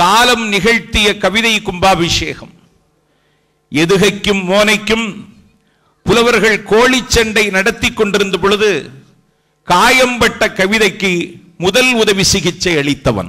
காலம் நிகழ்த்திய கவிதை கும்பாபிஷேகம் எதுகைக்கும் மோனைக்கும் புலவர்கள் கோழிச்சண்டை நடத்தி கொண்டிருந்த பொழுது காயம்பட்ட கவிதைக்கு முதல் உதவி சிகிச்சை அளித்தவன்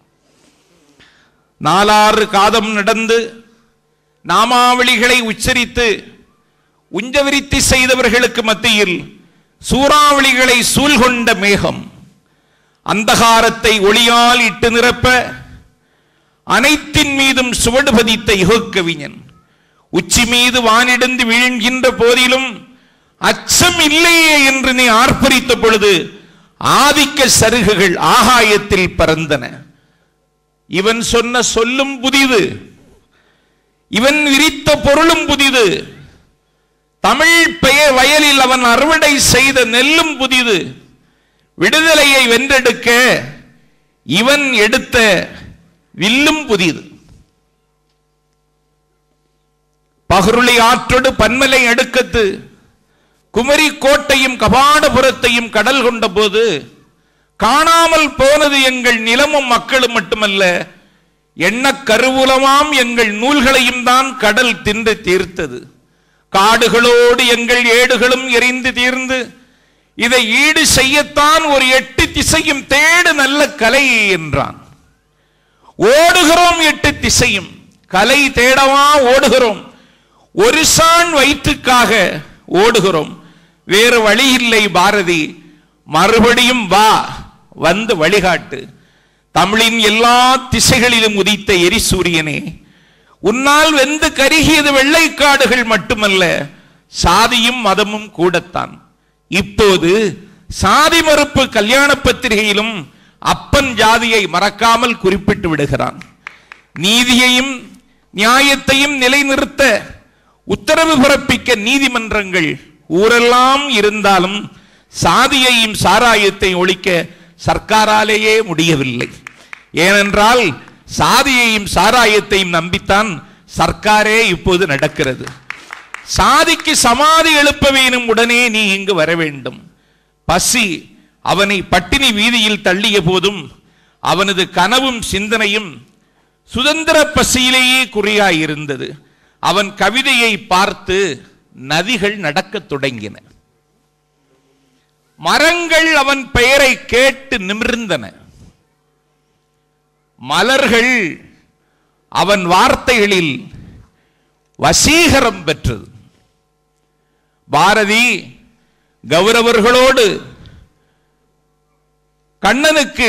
நாலாறு காதம் நடந்து நாமாவளிகளை உச்சரித்து உஞ்சவிருத்தி செய்தவர்களுக்கு மத்தியில் சூறாவளிகளை சூழ்கொண்ட மேகம் அந்தகாரத்தை ஒளியால் இட்டு நிரப்ப அனைத்தின் மீதும் சுவடு பதித்த யுகக்கவிஞன் உச்சி மீது வானிடந்து வீழ்கின்ற போதிலும் அச்சம் இல்லையே என்று நீ ஆர்ப்பரித்த பொழுது ஆதிக்க சருகுகள் ஆகாயத்தில் பறந்தன இவன் சொன்ன சொல்லும் புதிது இவன் விரித்த பொருளும் புதிது தமிழ் பெயர் வயலில் அவன் அறுவடை செய்த நெல்லும் புதிது விடுதலையை வென்றெடுக்க இவன் எடுத்த வில்லும் புதிது பகருளி ஆற்றொடு பன்மலை அடுக்கத்து குமரி கோட்டையும் கபாடபுரத்தையும் கடல் கொண்ட போது காணாமல் போனது எங்கள் நிலமும் மக்களும் மட்டுமல்ல எண்ண கருவூலமாம் எங்கள் நூல்களையும் தான் கடல் தின்று தீர்த்தது காடுகளோடு எங்கள் ஏடுகளும் எரிந்து தீர்ந்து இதை ஈடு செய்யத்தான் ஒரு எட்டு திசையும் தேடு நல்ல கலை என்றான் ஓடுகிறோம் எட்டு திசையும் கலை தேடவா ஓடுகிறோம் ஒரு சான் வயிற்றுக்காக ஓடுகிறோம் வேறு வழி இல்லை பாரதி மறுபடியும் வா வந்து வழிகாட்டு தமிழின் எல்லா திசைகளிலும் உதித்த எரிசூரியனே உன்னால் வெந்து கருகியது வெள்ளைக்காடுகள் மட்டுமல்ல சாதியும் மதமும் கூடத்தான் இப்போது சாதி மறுப்பு கல்யாண பத்திரிகையிலும் அப்பன் ஜாதியை மறக்காமல் குறிப்பிட்டு விடுகிறான் நீதியையும் நியாயத்தையும் நிலைநிறுத்த உத்தரவு பிறப்பிக்க நீதிமன்றங்கள் ஊரெல்லாம் இருந்தாலும் சாதியையும் சாராயத்தை ஒழிக்க சர்க்காராலேயே முடியவில்லை ஏனென்றால் சாதியையும் சாராயத்தையும் நம்பித்தான் சர்க்காரே இப்போது நடக்கிறது சாதிக்கு சமாதி எழுப்ப வேணும் உடனே நீ இங்கு வர வேண்டும் பசி அவனை பட்டினி வீதியில் தள்ளிய போதும் அவனது கனவும் சிந்தனையும் சுதந்திர பசியிலேயே குறியாயிருந்தது அவன் கவிதையை பார்த்து நதிகள் நடக்கத் தொடங்கின மரங்கள் அவன் பெயரை கேட்டு நிமிர்ந்தன மலர்கள் அவன் வார்த்தைகளில் வசீகரம் பெற்றது பாரதி கௌரவர்களோடு கண்ணனுக்கு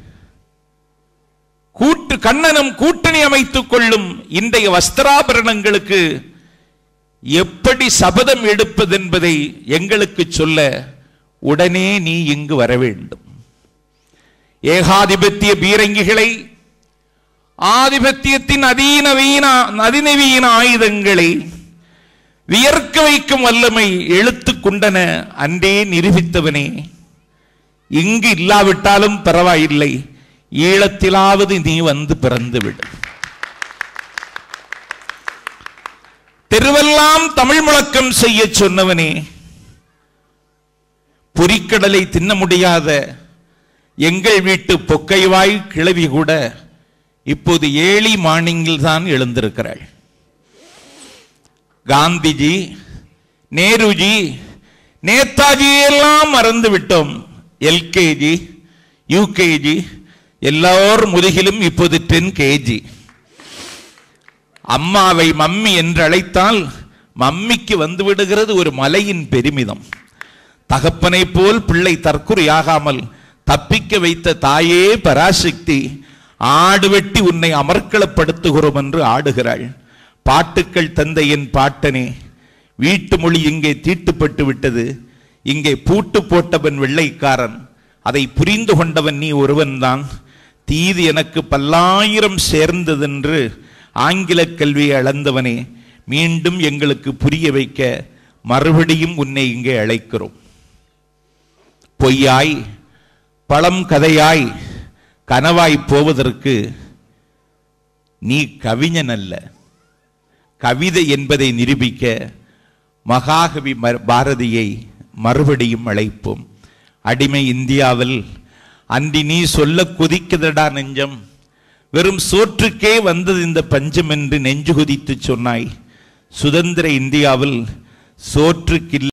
கூட்டு கண்ணனும் கூட்டணி அமைத்துக் கொள்ளும் இன்றைய வஸ்திராபரணங்களுக்கு எப்படி சபதம் எடுப்பது என்பதை எங்களுக்கு சொல்ல உடனே நீ இங்கு வர வேண்டும் ஏகாதிபத்திய பீரங்கிகளை ஆதிபத்தியத்தின் அதீனவீன அதிநவீன ஆயுதங்களை வியர்க்க வைக்கும் வல்லமை எழுத்து கொண்டன அன்றே நிரூபித்தவனே இங்கு இல்லாவிட்டாலும் பரவாயில்லை ஈழத்திலாவது நீ வந்து பிறந்து விடு தெருவெல்லாம் தமிழ் முழக்கம் செய்ய சொன்னவனே பொறிக்கடலை தின்ன முடியாத எங்கள் வீட்டு பொக்கைவாய் கிழவி கூட இப்போது ஏழி மார்னிங்கில் தான் எழுந்திருக்கிறாள் காந்திஜி நேருஜி நேதாஜி எல்லாம் மறந்து விட்டோம் எல்கேஜி யூகேஜி எல்லோர் முதுகிலும் இப்போது டென் கேஜி அம்மாவை மம்மி என்று அழைத்தால் மம்மிக்கு வந்து விடுகிறது ஒரு மலையின் பெருமிதம் தகப்பனை போல் பிள்ளை தற்குறியாகாமல் தப்பிக்க வைத்த தாயே பராசக்தி ஆடு வெட்டி உன்னை அமர்க்களப்படுத்துகிறோம் என்று ஆடுகிறாள் பாட்டுக்கள் தந்த என் பாட்டனே வீட்டு மொழி இங்கே தீட்டுப்பட்டு விட்டது இங்கே பூட்டு போட்டவன் வெள்ளைக்காரன் அதை புரிந்து கொண்டவன் நீ ஒருவன்தான் தீது எனக்கு பல்லாயிரம் சேர்ந்ததென்று ஆங்கில கல்வியை அளந்தவனே மீண்டும் எங்களுக்கு புரிய வைக்க மறுபடியும் உன்னை இங்கே அழைக்கிறோம் பொய்யாய் பழம் கதையாய் கனவாய் போவதற்கு நீ கவிஞன் அல்ல கவிதை என்பதை நிரூபிக்க மகாகவி ம- பாரதியை மறுபடியும் அழைப்போம் அடிமை இந்தியாவில் அன்றி நீ சொல்ல கொதிக்குதடா நெஞ்சம் வெறும் சோற்றுக்கே வந்தது இந்த பஞ்சம் என்று நெஞ்சு குதித்து சொன்னாய் சுதந்திர இந்தியாவில் சோற்றுக்கில்லை